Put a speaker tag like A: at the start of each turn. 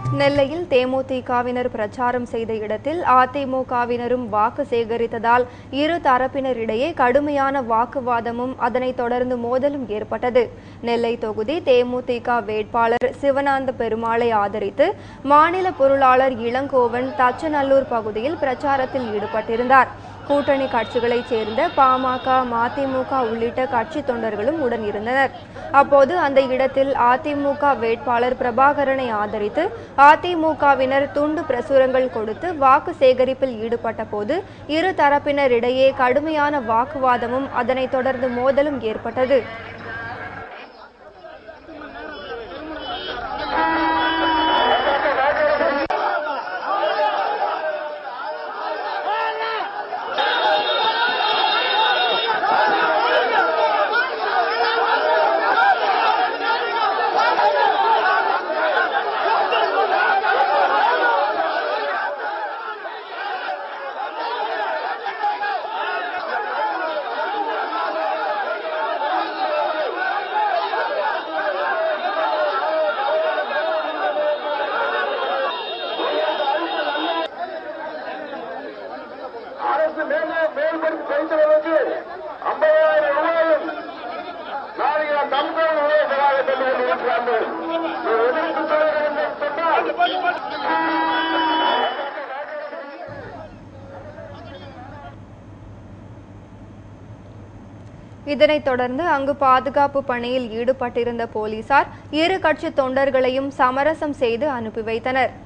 A: நெல்லையில் தேமுதிகவினர் பிரச்சாரம் செய்த இடத்தில் அதிமுகவினரும் வாக்கு சேகரித்ததால் இரு தரப்பினரிடையே கடுமையான வாக்குவாதமும் அதனைத் தொடர்ந்து மோதலும் ஏற்பட்டது நெல்லை தொகுதி தேமுதிக வேட்பாளர் சிவனாந்த பெருமாளை ஆதரித்து மாநில பொருளாளர் இளங்கோவன் தச்சநல்லூர் பகுதியில் பிரச்சாரத்தில் ஈடுபட்டிருந்தார் கூட்டணி கட்சிகளைச் சேர்ந்த பாமக மதிமுக உள்ளிட்ட கட்சி தொண்டர்களும் உடன் இருந்தனர் அப்போது அந்த இடத்தில் அதிமுக வேட்பாளர் பிரபாகரனை ஆதரித்து அதிமுகவினர் துண்டு பிரசுரங்கள் கொடுத்து வாக்கு சேகரிப்பில் ஈடுபட்ட போது இரு தரப்பினரிடையே கடுமையான வாக்குவாதமும் அதனைத் தொடர்ந்து மோதலும் ஏற்பட்டது
B: அரசு மேலே மேல்படுத்தி வைத்தவர்களுக்கு ஐம்பதாயிரம் ரூபாயும் நாளைய தமிழக உதவிகளாக சொல்லி கொண்டிருக்கிறார்கள் இது எதிர்ப்பு சொல்லுங்கள் என்று சொன்னால்
A: இதனைத் தொடர்ந்து அங்கு பாதுகாப்பு பணியில் ஈடுபட்டிருந்த போலீசார் இரு கட்சி தொண்டர்களையும் சமரசம் செய்து அனுப்பி வைத்தனர்